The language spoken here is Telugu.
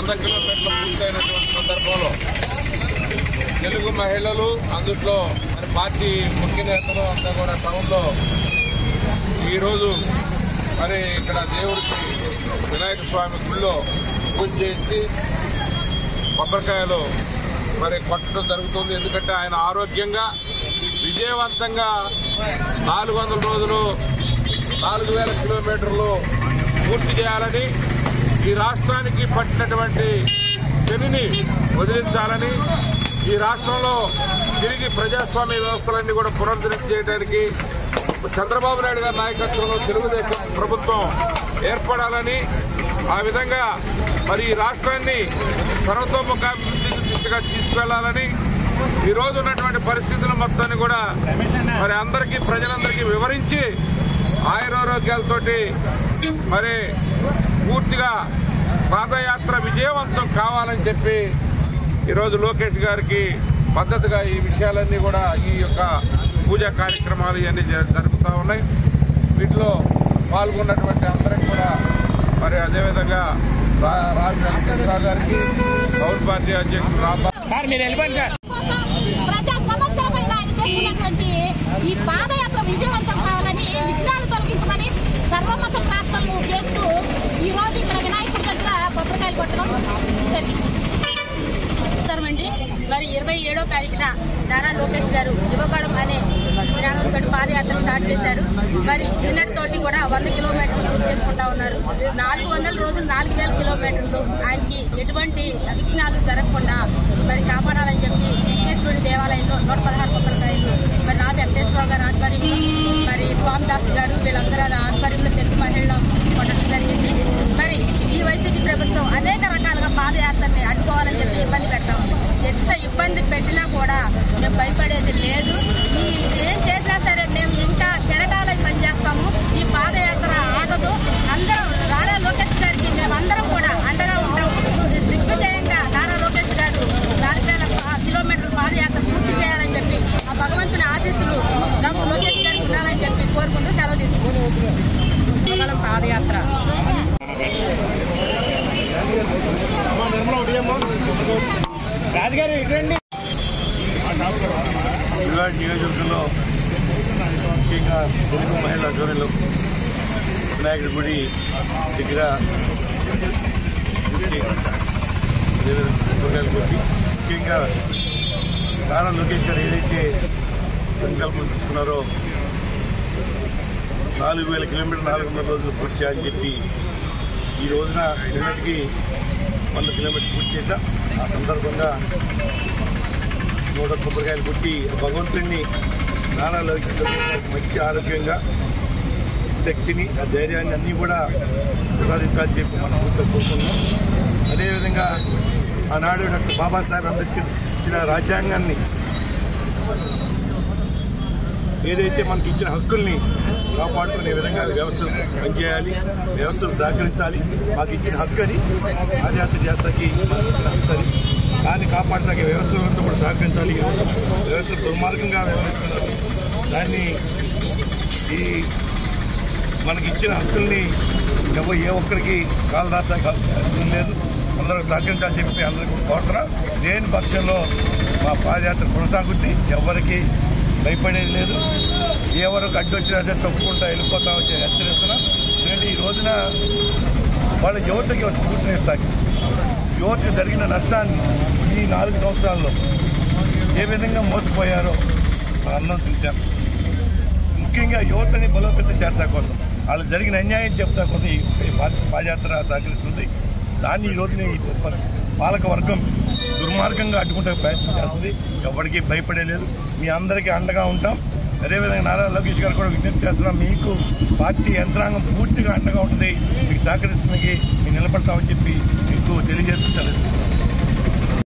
వంద కిలోమీటర్లు పూర్తయినటువంటి సందర్భంలో తెలుగు మహిళలు అందుట్లో మరి పార్టీ ముఖ్య నేతలు అంతా కూడా టౌన్లో ఈరోజు మరి ఇక్కడ దేవుడికి వినాయక స్వామి గుళ్ళో పూజ చేసి కొబ్బరికాయలు మరి కొట్టడం జరుగుతుంది ఎందుకంటే ఆయన ఆరోగ్యంగా విజయవంతంగా నాలుగు వందల రోజులు నాలుగు వేల కిలోమీటర్లు పూర్తి చేయాలని ఈ రాష్ట్రానికి పట్టినటువంటి శనిని వదిలించాలని ఈ రాష్ట్రంలో తిరిగి ప్రజాస్వామ్య వ్యవస్థలన్నీ కూడా పునరుద్ధరణ చేయడానికి చంద్రబాబు నాయుడు గారి నాయకత్వంలో తెలుగుదేశం ప్రభుత్వం ఏర్పడాలని ఆ విధంగా మరి ఈ రాష్ట్రాన్ని సర్వతోముఖాభివృద్ధి దిశగా తీసుకెళ్లాలని ఈ రోజు ఉన్నటువంటి పరిస్థితుల మొత్తాన్ని కూడా మరి అందరికీ ప్రజలందరికీ వివరించి ఆయురారోగ్యాలతోటి మరి పూర్తిగా పాదయాత్ర విజయవంతం కావాలని చెప్పి ఈరోజు లోకేష్ గారికి పద్ధతిగా ఈ విషయాలన్నీ కూడా ఈ యొక్క పూజా కార్యక్రమాలు ఇవన్నీ జ- జరుగుతూ ఉన్నాయి వీటిలో పాల్గొన్నటువంటి అందరికి కూడా మరి అదేవిధంగా రా- రాజు వెంకటేశ్వరరావు గారికి పౌర పార్టీ అధ్యక్షుడు రాంబా సార్ మీరు వెళ్ళిపోండి సార్ ప్రజా సమస్యల పైన ఆయన చేస్తున్నటువంటి ఈ పాదయాత్ర విజయవంతం కావాలని విఘ్నాలు తొలగించమని సర్వమత ప్రార్థనలు చేస్తూ ఈ రోజు ఇక్కడ వినాయకుడి దగ్గర కొబ్బరికాయలు కొట్టడం జరిగింది అండి మరి ఇరవై ఏడో తారీఖున నారా లోకేష్ గారు యువగడం అనే విరామంతో పాదయాత్ర స్టార్ట్ చేశారు మరి నిన్నటితోటి కూడా వంద కిలోమీటర్లు పూర్తి చేసుకుంటా ఉన్నారు నాలుగు వందల రోజులు నాలుగు వేల కిలోమీటర్లు ఆయనకి ఎటువంటి విఘ్నాలు జరగకుండా మరి కాపాడాలని చెప్పి విఘ్నేశ్వరుడి దేవాలయంలో నూట పదహారు కొబ్బరికాయలు మరి రాజు వెంకటేశ్వరరావు గారి ఆధ్వర్యంలో మరి స్వామిదాస్ గారు వీళ్ళందరూ ఆధ్వర్యంలో తెలుగు మహిళలు కొట్టడం జరిగింది మరి ఈ వైసీపీ ప్రభుత్వం అనేక రకాలుగా పాదయాత్రని అడ్డుకోవాలని చెప్పి ఇబ్బంది పెట్టాం ఎంత ఇబ్బంది పెట్టినా కూడా మేము భయపడేది లేదు ఈ ఏం చేసినా సరే మేము ఇంకా కెరటాలై పనిచేస్తాము ఈ పాదయాత్ర ఆగదు అందరం నారా లోకేష్ గారికి మేమందరం కూడా అండగా ఉంటాం దిగ్విజయంగా నారా లోకేష్ గారు నాలుగు వేల పా- కిలోమీటర్ల పాదయాత్ర పూర్తి చేయాలని చెప్పి ఆ భగవంతుని ఆశీస్సులు నాకు లోకేష్ గారికి ఉండాలని చెప్పి కోరుకుంటూ సెలవు తీసుకుంటాం పాదయాత్ర రాజుగారు ఇటువంటి విరాట్ నియోజకవర్గంలో ముఖ్యంగా తెలుగు మహిళా ఆధ్వర్యంలో వినాయకుడి గుడి దగ్గర గుడికి అదేవిధంగా కూరగాయలు కొట్టి ముఖ్యంగా నారా లోకేష్ గారు ఏదైతే సంకల్పం తీసుకున్నారో నాలుగు వేల కిలోమీటర్ నాలుగు వందల రోజులు పూర్తి చేయాలని చెప్పి ఈ రోజున నిన్నటికి వంద కిలోమీటర్ పూర్తి చేశాం ఆ సందర్భంగా నూట కొబ్బరికాయలు కొట్టి ఆ భగవంతుడిని నానా మంచి ఆరోగ్యంగా శక్తిని ఆ ధైర్యాన్ని అన్నీ కూడా ప్రసాదించాలని చెప్పి మనం పూర్తిగా కోరుకుంటున్నాం అదేవిధంగా ఆనాడు డాక్టర్ బాబాసాహెబ్ అంబేద్కర్ ఇచ్చిన రాజ్యాంగాన్ని ఏదైతే మనకి ఇచ్చిన హక్కుల్ని కాపాడుకునే విధంగా వ్యవస్థలు పనిచేయాలి వ్యవస్థలు సహకరించాలి మాకు ఇచ్చిన హక్కు అది పాదయాత్ర చేస్తాకి అది దాన్ని కాపాడటానికి వ్యవస్థలంతా కూడా సహకరించాలి వ్యవస్థ దుర్మార్గంగా వ్యవహరిస్తున్నారు దాన్ని ఈ మనకి ఇచ్చిన హక్కుల్ని ఎవరు ఏ ఒక్కరికి కాలు రాసాక లేదు అందరూ సహకరించాలని చెప్పి అందరికీ కోరుతున్నా లేని పక్షంలో మా పాదయాత్ర కొనసాగుద్ది ఎవరికి భయపడేది లేదు ఎవరికి అడ్డు వచ్చినా సరే తప్పుకుంటా వెళ్ళిపోతామని చెప్పి హెచ్చరిస్తున్నా ఎందుకంటే ఈ రోజున వాళ్ళ యువతకి ఒక స్ఫూర్తినిస్తాయి యువతకి జరిగిన నష్టాన్ని ఈ నాలుగు సంవత్సరాల్లో ఏ విధంగా మోసపోయారో మనందరం చూశాం ముఖ్యంగా యువతని బలోపేతం చేస్తా కోసం వాళ్ళు జరిగిన అన్యాయం చెప్తా కోసం ఈ ఈ పా- పాదయాత్ర సహకరిస్తుంది దాన్ని ఈ రోజున ఈ ప- పాలక వర్గం దుర్మార్గంగా అడ్డుకుంటే ప్రయత్నం చేస్తుంది ఎవరికి భయపడేలేదు మీ అందరికీ అండగా ఉంటాం అదేవిధంగా నారా లోకేష్ గారు కూడా విజ్ఞప్తి చేస్తున్నాం మీకు పార్టీ యంత్రాంగం పూర్తిగా అండగా ఉంటుంది మీకు సహకరిస్తుంది మీకు నిలబడతామని చెప్పి మీకు తెలియజేస్తూ